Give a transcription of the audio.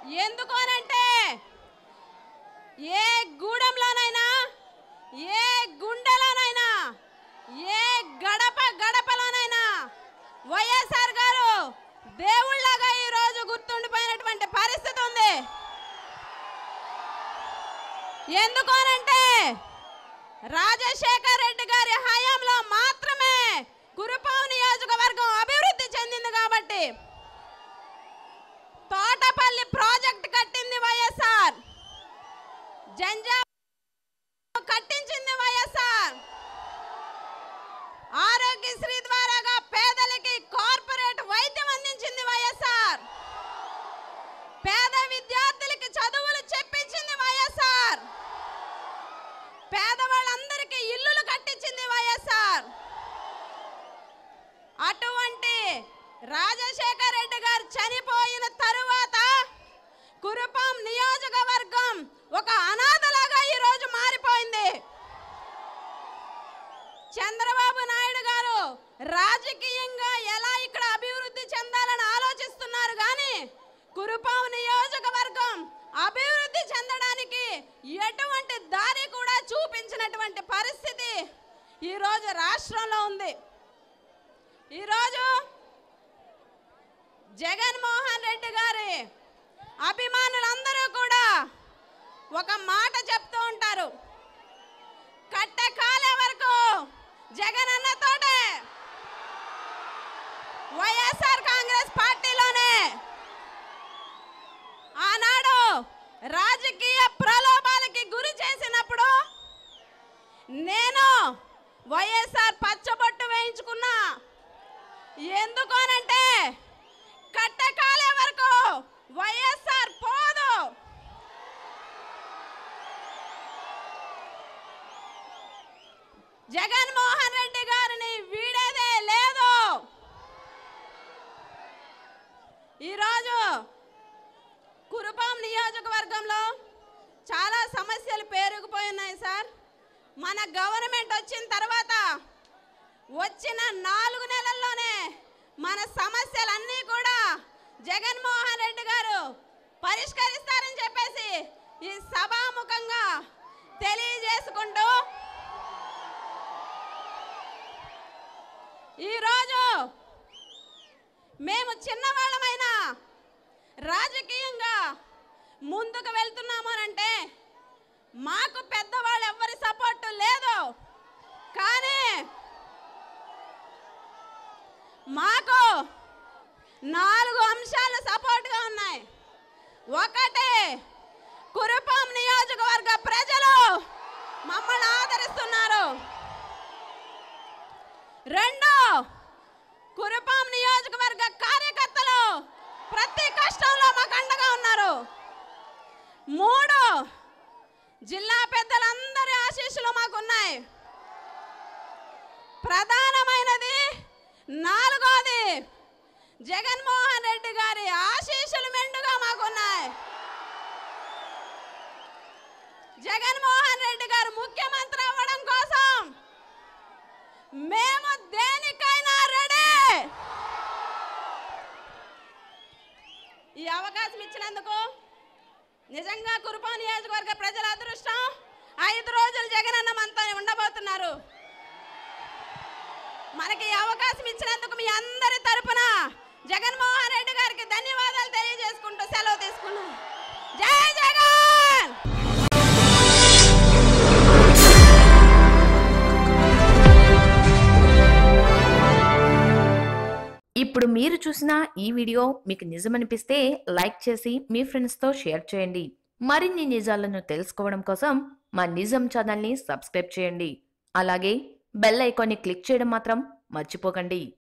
ఎందుకు అనంటే ఏ గూడెంలోనైనా ఏ గుండెలోనైనా ఏ గడప గడపలోనైనా వైఎస్ఆర్ గారు దేవుళ్ళగా ఈరోజు గుర్తుండిపోయినటువంటి పరిస్థితి ఉంది ఎందుకు అనంటే రాజశేఖర్ రెడ్డి గారి హయాంలో మాత్రమే కురుపాం నియోజకవర్గం అభివృద్ధి చెందింది కాబట్టి తోటపల్లి ప్రాజెక్ట్ కట్టింది వైఎస్ఆర్ జంజా కట్టించింది వైఎస్ఆర్ ఆరోగ్యశ్రీ ద్వారాగా పేదలకి కార్పొరేట్ వైద్యం అందించింది వైఎస్ఆర్ పేద విద్యార్థులకి చదువులు చెప్పించింది వైఎస్ఆర్ పేదవాళ్ళందరికీ ఇల్లులు కట్టించింది వైఎస్ఆర్ అటువంటి రాజశేఖర రెడ్డి గారు చనిపోయిన తరువాత కురుపాం నియోజకవర్గం ఒక అనాథలాగా ఈరోజు మారిపోయింది చంద్రబాబు నాయుడు గారు రాజకీయంగా ఎలా ఇక్కడ అభివృద్ధి చెందాలని ఆలోచిస్తున్నారు కానీ కురుపాం నియోజకవర్గం అభివృద్ధి చెందడానికి ఎటువంటి దారి కూడా చూపించినటువంటి పరిస్థితి ఈరోజు రాష్ట్రంలో ఉంది ఈరోజు జగన్మోహన్ రెడ్డి గారి అభిమానులందరూ కూడా ఒక మాట చెప్తూ ఉంటారు కట్టె కాలే వరకు జగన్ అన్నతోటే వైఎస్ఆర్ కాంగ్రెస్ పార్టీలోనే ఆనాడు రాజకీయ ప్రలోభాలకి గురి చేసినప్పుడు నేను వైఎస్ఆర్ పచ్చబొట్టు వేయించుకున్నా ఎందుకు అనంటే కట్టె కాలే వరకు వైఎస్ఆర్ పోదు జగన్మోహన్ రెడ్డి గారిని వీడేదే లేదు ఈరోజు కురుపాం నియోజకవర్గంలో చాలా సమస్యలు పేరుకుపోయి ఉన్నాయి సార్ మన గవర్నమెంట్ వచ్చిన తర్వాత వచ్చిన నాలుగు నెలల్లోనే మన సమస్యలన్నీ కూడా జగన్మోహన్ రెడ్డి గారు పరిష్కరిస్తారని చెప్పేసి ఈ సభాముఖంగా తెలియజేసుకుంటూ ఈరోజు మేము చిన్నవాళ్ళమైనా రాజకీయంగా ముందుకు వెళ్తున్నాము అంటే మాకు పెద్దవాళ్ళు ఎవ్వరి సపోర్టు లేదు కానీ మాకు నాలుగు అంశాలు సపోర్ట్గా ఉన్నాయి ఒకటి కురుపాం నియోజకవర్గ ప్రజలు మమ్మల్ని ఆదరిస్తున్నారు రెండు కురుపాం నియోజకవర్గ కార్యకర్తలు ప్రతి కష్టంలో మాకు అండగా ఉన్నారు మూడు జిల్లా పెద్దలందరి ఆశీస్సులు మాకున్నాయి ప్రధానమైనది నాలుగోది జగన్మోహన్ రెడ్డి గారి ఆశీస్సులు మెండుగా మాకున్నాయి జగన్మోహన్ రెడ్డి గారు ముఖ్యమంత్రి అవ్వడం కోసం మేము దేనికైనా రెడీ ఈ అవకాశం ఇచ్చినందుకు నిజంగా కురుపా నియోజకవర్గ ప్రజల అదృష్టం ఐదు రోజులు జగనన్న మనతో ఉండబోతున్నారు మనకి ఈ అవకాశం ఇచ్చినందుకు మీ అందరి తరపున జగన్మోహన్ రెడ్డి గారికి ధన్యవాదాలు తెలియజేసుకుంటూ సెలవు తీసుకున్నాను జై జగన్ ఇప్పుడు మీరు చూసిన ఈ వీడియో మీకు నిజమనిపిస్తే లైక్ చేసి మీ ఫ్రెండ్స్తో షేర్ చేయండి మరిన్ని నిజాలను తెలుసుకోవడం కోసం మా నిజం ఛానల్ని సబ్స్క్రైబ్ చేయండి అలాగే బెల్ ఐకాన్ని క్లిక్ చేయడం మాత్రం మర్చిపోకండి